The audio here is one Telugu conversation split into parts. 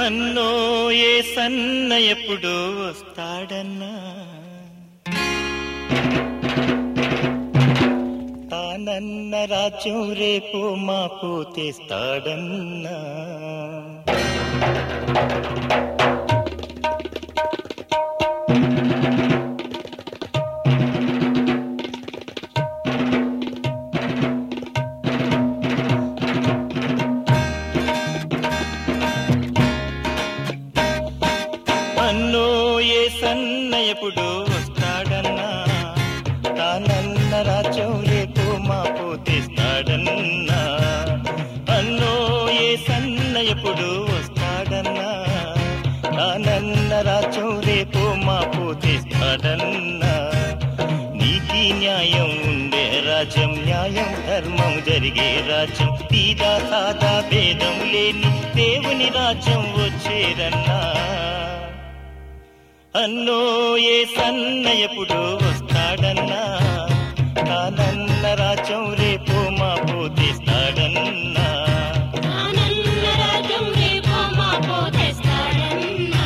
అన్నో ఏ సన్న ఎప్పుడు వస్తాడన్నా తానన్న రాజ్యం రేపు మాపు తెస్తాడన్నా అన్నో ఏ సన్న ఎప్పుడు వస్తాడన్నా తానన్న రాజ్యం రేపు మాపు తెస్తాడన్నా అన్నో ఏ సన్న ఎప్పుడు వస్తాడన్నా తానన్న రాజ్యం రేపు మాపు తెస్తాడన్నా నీతి న్యాయం ఉండే రాజ్యం న్యాయం ధర్మం జరిగే రాజ్యం తీదా సాదా భేదం లేని దేవుని రాజ్యం వచ్చేరన్నా అన్నో ఏ సన్న ఎప్పుడు వస్తాడన్నా తానన్న రాజ్యం రేపు మాపు తెస్తాడన్నా ఆనంద రాజ్యం రేపు మాకు తెస్తాడన్నా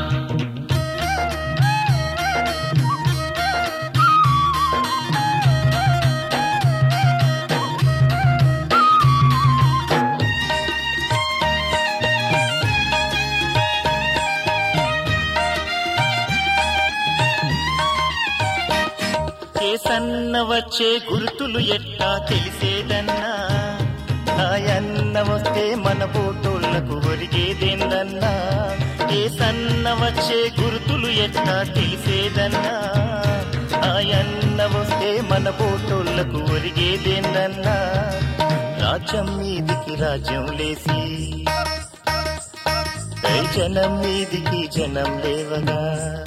ఏ సన్న వచ్చే గుర్తులు ఎట్టా తెలిసేదన్నా ఆయన్న వస్తే మన పోటోళ్లకు ఒరిగేదేందన్నా ఏ సన్న వచ్చే గుర్తులు ఎట్టా తెలిసేదన్నా ఆయన్న వస్తే మన పోటోళ్లకు ఒరిగేదేందన్నా రాజ్యం మీదికి రాజ్యం లేసి కై జనం మీదికి జనం లేవగా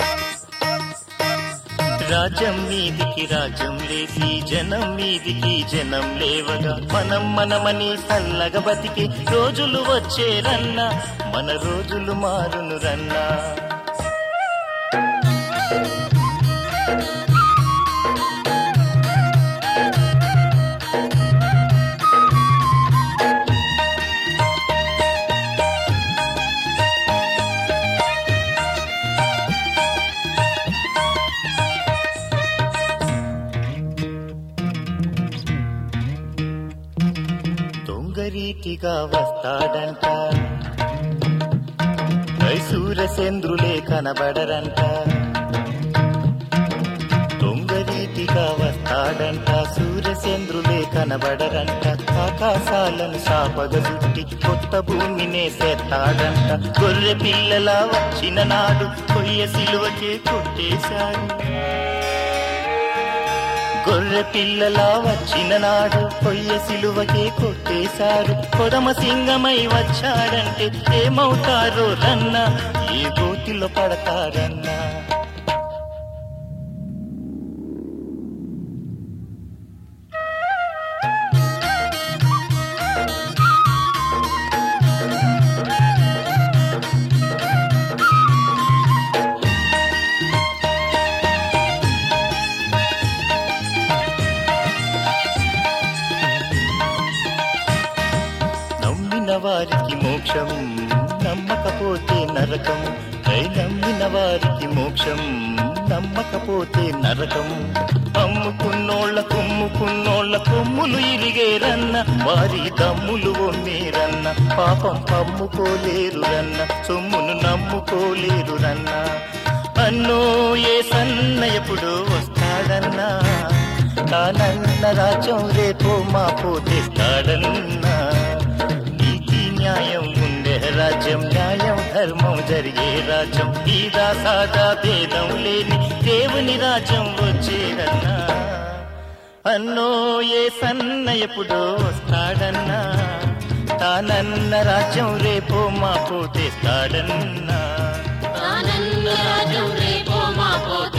రాజ్యం మీదికి రాజ్యం లేసి జనం మీదికి జనం లేవగా మనం మనమని సల్లగా బతికి రోజులు వచ్చేరన్నా మన రోజులు మారును రన్నా దొంగరీతిగా వస్తాడంట సూర్యచంద్రులే కనబడరంట దొంగరీతిగా వస్తాడంట సూర్యచంద్రులే కనబడరంట ఆకాశాలను శాపగ చుట్టి కొత్త భూమినే చేస్తాడంట గొర్రె పిల్లలా వచ్చిన నాడు కొయ్య సిలువకే కొట్టేశాడు గొర్రె పిల్లలా వచ్చిన నాడు కొయ్య సిలువకే కొట్టేశారు కొడమ సింగమై వచ్చాడంటే ఏమవుతారో రన్నా ఏ గోతిలో పడతారన్నా నమ్మిన వారికి మోక్షం నమ్మకపోతే నరకం కై నమ్మిన వారికి మోక్షం నమ్మకపోతే నరకం అమ్ముకున్నోళ్ళ కొమ్ముకున్నోళ్ళ కొమ్ములు ఇరిగేరన్న వారి దమ్ములు ఒమ్మేరన్న పాపం పమ్ముకోలేరు రన్న సొమ్మును నమ్ముకోలేరు రన్న అన్నో ఏ సన్న ఎప్పుడు వస్తాడన్నా తానన్న రాజ్యం రేపు మాపు తెస్తాడన్నా నీతి న్యాయం ఉండే రాజ్యం న్యాయం ధర్మం జరిగే రాజ్యం ఈదా సాదా భేదం లేని దేవుని రాజ్యం వచ్చేదన్నా అన్నో ఏ సన్న ఎప్పుడు వస్తాడన్నా తానన్న రాజ్యం రేపు మాపు తెస్తాడన్నా ఆనంద రాజ్యం రేపు మాకు